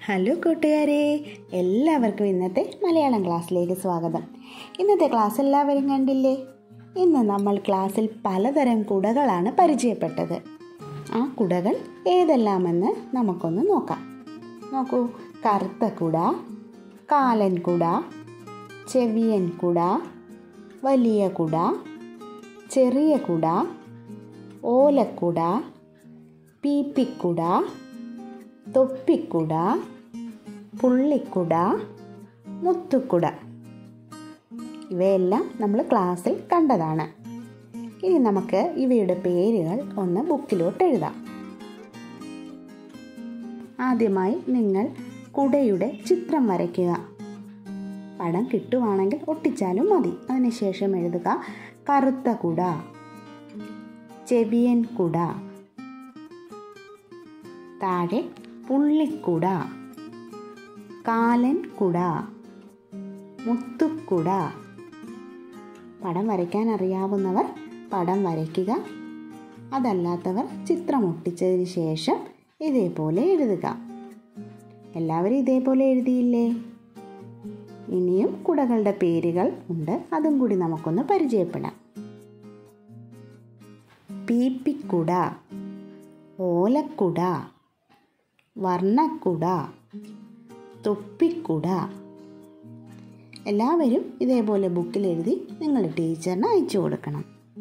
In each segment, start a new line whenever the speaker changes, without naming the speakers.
hello കൂട്ടുകാരെ എല്ലാവർക്കും ഇന്നത്തെ മലയാളം ക്ലാസ്സിലേക്ക് സ്വാഗതം ഇന്നത്തെ ക്ലാസ് എല്ലാവരും കണ്ടില്ലേ ഇന്ന് നമ്മൾ ക്ലാസ്സിൽ പലതരം കുടകളാണ് പരിചയപ്പെട്ടത് ആ കുടകൾ ഏതെല്ലാമെന്ന് നമുക്കൊന്ന് നോക്കാം നോക്കൂ കറുത്ത കുട കാലൻ കുട ചെവിയൻ കുട വലിയ കുട ചെറിയ കുട ഓലക്കുട പീപ്പിക്കുട തൊപ്പിക്കുട പുള്ളിക്കുട മുത്തുക്കുട ഇവയെല്ലാം നമ്മൾ ക്ലാസ്സിൽ കണ്ടതാണ് ഇനി നമുക്ക് ഇവയുടെ പേരുകൾ ഒന്ന് ബുക്കിലോട്ട് എഴുതാം ആദ്യമായി നിങ്ങൾ കുടയുടെ ചിത്രം വരയ്ക്കുക പടം കിട്ടുവാണെങ്കിൽ ഒട്ടിച്ചാലും മതി അതിനുശേഷം എഴുതുക കറുത്ത കുട ചെവിയൻ കുട താഴെ പുള്ളിക്കുട കാലൻ കുട മുത്തുക്കുട പടം വരയ്ക്കാൻ അറിയാവുന്നവർ പടം വരയ്ക്കുക അതല്ലാത്തവർ ചിത്രം ഒട്ടിച്ചതിന് ശേഷം ഇതേപോലെ എഴുതുക എല്ലാവരും ഇതേപോലെ എഴുതിയില്ലേ ഇനിയും കുടകളുടെ പേരുകൾ ഉണ്ട് അതും കൂടി നമുക്കൊന്ന് പരിചയപ്പെടാം പീപ്പിക്കുട ഓലക്കുട വർണ്ണക്കുട തൊപ്പിക്കുട എല്ലാവരും ഇതേപോലെ ബുക്കിൽ എഴുതി നിങ്ങളുടെ ടീച്ചറിന് അയച്ചു കൊടുക്കണം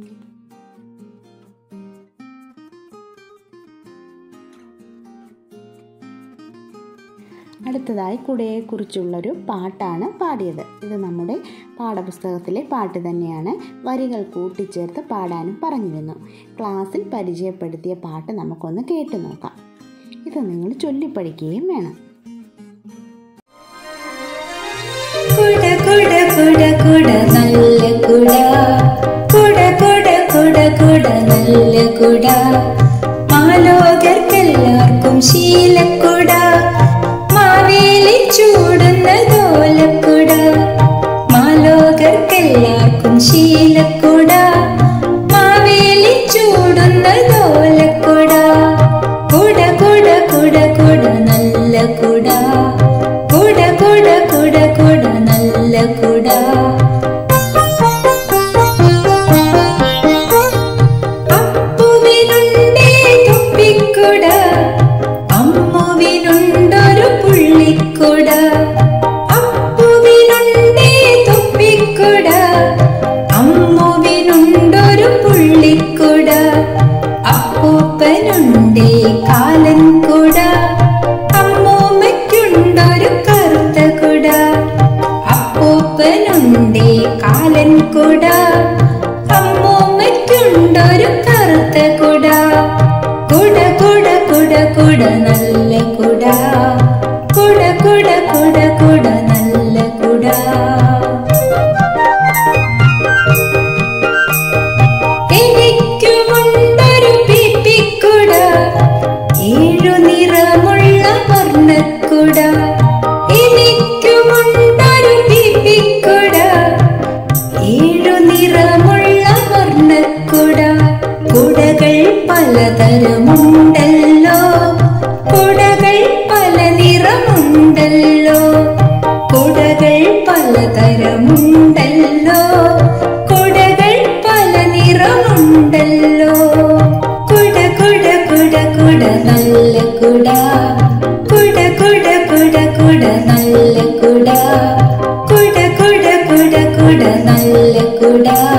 അടുത്തതായി കുടയെക്കുറിച്ചുള്ളൊരു പാട്ടാണ് പാടിയത് ഇത് നമ്മുടെ പാഠപുസ്തകത്തിലെ പാട്ട് തന്നെയാണ് വരികൾ കൂട്ടിച്ചേർത്ത് പാടാനും പറഞ്ഞിരുന്നു ക്ലാസ്സിൽ പരിചയപ്പെടുത്തിയ പാട്ട് നമുക്കൊന്ന് കേട്ടു നോക്കാം ഇത് നിങ്ങൾ ചൊല്ലിപ്പഠിക്കുകയും വേണം
കുട കുട കുട കുട നല്ല കുട കുട കുട കുട കുട നല്ല കുട മാലോകർക്കെല്ലാവർക്കും ശീലക്കുട മാവേലി ചൂടുന്ന തോലക്കുട മാലോകർക്കെല്ലാവർക്കും ശീലക്കുട മാവേലി ചൂടുന്ന തോലക്കുട കുട കുട കുട കുട നല്ല കുട കുട കുട കുട കുട നല്ല കുട അപ്പുവിനുണ്ടേ തൊപ്പിക്കുട അമ്മുവിനുണ്ടൊരു പുള്ളിക്കുട അപ്പുവിനുണ്ടേ തൊപ്പിക്കുട അമ്മുവിനുണ്ടൊരു പുള്ളിക്കുട അപ്പൂപ്പനുണ്ടേ കാലൻ കുട അമ്മൂമ്മയ്ക്കുണ്ടൊരു കറുത്ത കുട അപ്പൂപ്പനുണ്ടേ കാലൻ കുട അമ്മൂമ്മയ്ക്കുണ്ടൊരു കറുത്ത കുട കുട കുട കുട കുട നല്ല കുട കുട കുട കുട കുട നല്ല കുട എനിക്കുമുണ്ടൊരു പിപ്പിക്കുട ഏഴു നിറമുള്ള വർണ്ണക്കുട എനിക്കുമുണ്ടൊരു പിപ്പിക്കുട ഏഴു നിറമുള്ള വർണ്ണക്കുട കുടകൾ പലതരമുണ്ടല്ലോ കുടകൾ പല നിറമുണ്ടല്ലോ കുടകൾ പലതരമുണ്ടല്ലോ കുടകൾ പല നിറമുണ്ടല്ലോ കുട കുട കുട കുട നല്ല കുട കുട കുട കുട കുട നല്ല കുട കുട കുട കുട കുട നല്ല കുട